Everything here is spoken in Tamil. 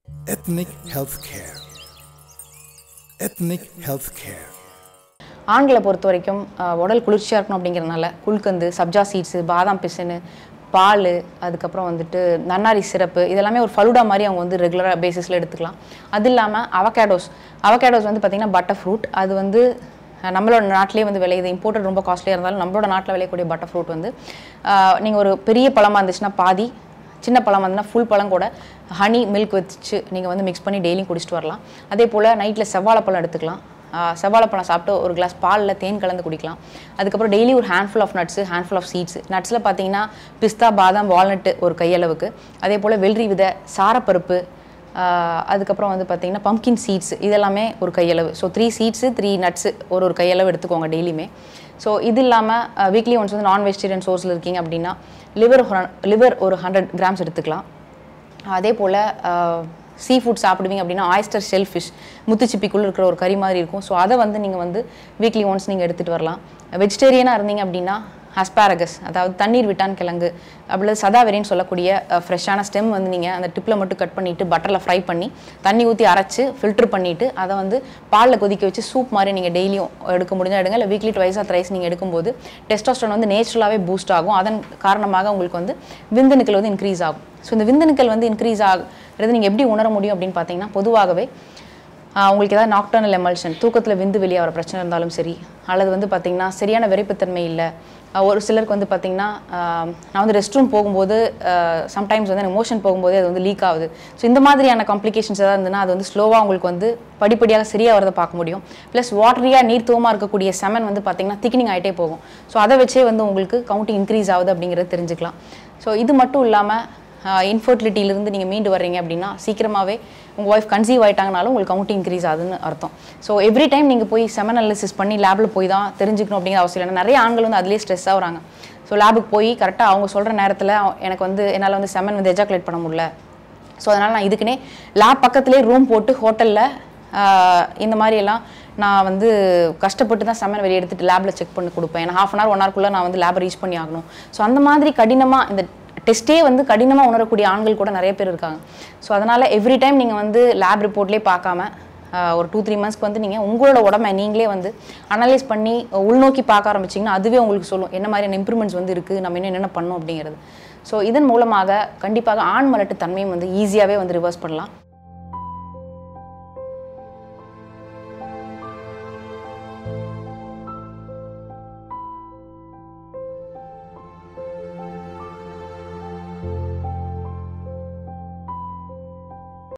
Ethnic Healthcare. Ethnic Healthcare. ஆண்களை பொறுத்த வரைக்கும் அஹ், உடல் குளிர்ச்சியாக இருக்கணும் அப்படிங்கிறதுனால குல்கந்து சப்ஜா சீட்ஸு பாதாம் பிசினு பால் அதுக்கப்புறம் வந்துட்டு நன்னாரி சிறப்பு இதெல்லாமே ஒரு ஃபலுடா மாதிரி அவங்க வந்து ரெகுலராக பேசிஸில் எடுத்துக்கலாம் அது இல்லாமல் அவகேடோஸ் அவகேடோஸ் வந்து பார்த்திங்கன்னா பட்டர் ஃப்ரூட் அது வந்து அஹ், நம்மளோட நாட்டிலே வந்து விளையுது இம்போர்ட்டட் ரொம்ப காஸ்ட்லியாக இருந்தாலும் நம்மளோட நாட்டில் விளையக்கூடிய பட்டர் ஃப்ரூட் வந்து நீங்கள் ஒரு பெரிய பழமாக இருந்துச்சுன்னா பாதி சின்ன பழம் வந்துன்னா ஃபுல் பழம் கூட ஹனி மில்க் வச்சு நீங்கள் வந்து மிக்ஸ் பண்ணி டெய்லியும் குடிச்சிட்டு வரலாம் அதே போல் நைட்டில் செவ்வாழைப்பழம் எடுத்துக்கலாம் ஆஹ் செவ்வாழைப்பழம் சாப்பிட்டு ஒரு கிளாஸ் பாலில் தேன் கலந்து குடிக்கலாம் அதுக்கப்புறம் டெய்லி ஒரு handful of nuts handful of seeds நட்ஸில் பார்த்தீங்கன்னா பிஸ்தா பாதாம் வால்நட்டு ஒரு கையளவுக்கு அதே போல் வெள்ளரி விதை சாரப்பருப்பு ஆஹ் அதுக்கப்புறம் வந்து பார்த்தீங்கன்னா பம்கின் சீட்ஸ் இதெல்லாமே ஒரு கையளவு so three seeds three nuts ஒரு ஒரு கையளவு எடுத்துக்கோங்க டெய்லியுமே ஸோ இது இல்லாமல் வீக்லி ஒன்ஸ் வந்து நான் வெஜிடேரியன் சோர்ஸில் இருக்கீங்க அப்படின்னா லிவர் லிவர் ஒரு ஹண்ட்ரட் கிராம்ஸ் எடுத்துக்கலாம் அதே போல் சீ ஃபுட் சாப்பிடுவீங்க அப்படின்னா ஆயிஸ்டர் ஷெல் ஃபிஷ் முத்துச்சிப்பிக்குள்ள இருக்கிற ஒரு கறி மாதிரி இருக்கும் ஸோ அதை வந்து நீங்கள் வந்து வீக்லி ஒன்ஸ் நீங்கள் எடுத்துகிட்டு வரலாம் வெஜிடேரியனாக இருந்தீங்க அப்படின்னா அஸ்பாரகஸ் அதாவது தண்ணீர் விட்டான் கிழங்கு அப்படி சதாவரின்னு சொல்லக்கூடிய ஃப்ரெஷ்ஷான ஸ்டெம் வந்து நீங்கள் அந்த டிப்பில் மட்டும் கட் பண்ணிவிட்டு பட்டரில் ஃப்ரை பண்ணி தண்ணி ஊற்றி அரைச்சி ஃபில்டர் பண்ணிவிட்டு அதை வந்து பாலில் கொதிக்க வச்சு சூப் மாதிரி நீங்கள் டெய்லியும் எடுக்க முடிஞ்சால் எடுங்க இல்லை வீக்லி ட்வைஸாக த்ரைஸ் நீங்கள் எடுக்கும்போது டெஸ்டோஸ்டரோன் வந்து நேச்சுரலாகவே பூஸ்ட் ஆகும் அதன் காரணமாக உங்களுக்கு வந்து விந்தணுக்கள் வந்து இன்க்ரீஸ் ஆகும் ஸோ இந்த விந்தணுக்கள் வந்து இன்க்ரீஸ் ஆகுறது நீங்கள் எப்படி உணர முடியும் அப்படின்னு பார்த்தீங்கன்னா பொதுவாகவே ஆஹ் உங்களுக்கு ஏதாவது நாக்டர்னல் எமல்ஷன் தூக்கத்தில் விந்து வெளியே வர பிரச்சனை இருந்தாலும் சரி அல்லது வந்து பார்த்தீங்கன்னா சரியான விரைப்புத்தன்மை இல்லை ஆஹ் ஒரு சிலருக்கு வந்து பார்த்தீங்கன்னா ஆஹ் நான் வந்து ரெஸ்ட் ரூம் போகும்போது சம்டைம்ஸ் வந்து எனக்கு மோஷன் போகும்போது அது வந்து லீக் ஆகுது ஸோ இந்த மாதிரியான காம்ப்ளிகேஷன்ஸ் ஏதாவது இருந்ததுன்னா அது வந்து ஸ்லோவாக உங்களுக்கு வந்து படிப்படியாக சரியாக வரதை பார்க்க முடியும் ப்ளஸ் வாட்டரியாக நீர்த்துவமாக இருக்கக்கூடிய செமன் வந்து பார்த்தீங்கன்னா திக்னிங் ஆகிட்டே போகும் ஸோ அதை வச்சே வந்து உங்களுக்கு கவுண்டிங் இன்க்ரீஸ் ஆகுது அப்படிங்கிறத தெரிஞ்சுக்கலாம் ஸோ இது மட்டும் இல்லாமல் இன்ஃபர்டிலிட்டியிலிருந்து நீங்கள் மீண்டு வர்றீங்க அப்படின்னா சீக்கிரமாகவே உங்கள் ஒய்ஃப் கன்சீவ் ஆயிட்டாங்கனாலும் உங்களுக்கு கவுண்ட் இன்க்ரீஸ் ஆகுதுன்னு அர்த்தம் ஸோ எவ்ரி டைம் நீங்கள் போய் செமன் அனாலிசிஸ் பண்ணி லேபில் போய் தான் தெரிஞ்சுக்கணும் அப்படிங்கிற அவசியம் இல்லை நிறைய ஆண்கள் வந்து அதுலேயே ஸ்ட்ரெஸ் ஆகுறாங்க ஸோ லேபுக்கு போய் கரெக்டாக அவங்க சொல்கிற நேரத்தில் எனக்கு வந்து என்னால் வந்து செமன் வந்து எஜாக்குலேட் பண்ண முடியல ஸோ அதனால் நான் இதுக்குன்னே லேப் பக்கத்துலேயே ரூம் போட்டு ஹோட்டலில் இந்த மாதிரி எல்லாம் நான் வந்து கஷ்டப்பட்டு தான் செமன் வெளியே எடுத்துட்டு லேபில் செக் பண்ணி கொடுப்பேன் ஏன்னா ஹாஃப் அன் ஹவர் ஒன் ஹவர்க்குள்ளே நான் வந்து லேபை ரீச் பண்ணி ஆகணும் ஸோ அந்த மாதிரி கடினமாக இந்த டெஸ்ட்டே வந்து கடினமாக உணரக்கூடிய ஆண்கள் கூட நிறைய பேர் இருக்காங்க ஸோ அதனால் எவ்ரி டைம் நீங்கள் வந்து லேப் ரிப்போர்ட்லேயே பார்க்காம ஆஹ், ஒரு டூ த்ரீ மந்த்ஸ்க்கு வந்து நீங்கள் உங்களோட உடம்பை நீங்களே வந்து அனலைஸ் பண்ணி உள்நோக்கி பார்க்க ஆரம்பிச்சிங்கன்னா அதுவே உங்களுக்கு சொல்லும் என்ன மாதிரியான இம்ப்ரூவ்மெண்ட்ஸ் வந்து இருக்குது நம்ம இன்னும் என்னென்ன பண்ணோம் அப்படிங்கிறது ஸோ இதன் மூலமாக கண்டிப்பாக ஆண் மலட்டு தன்மையும் வந்து ஈஸியாகவே வந்து ரிவர்ஸ் பண்ணலாம்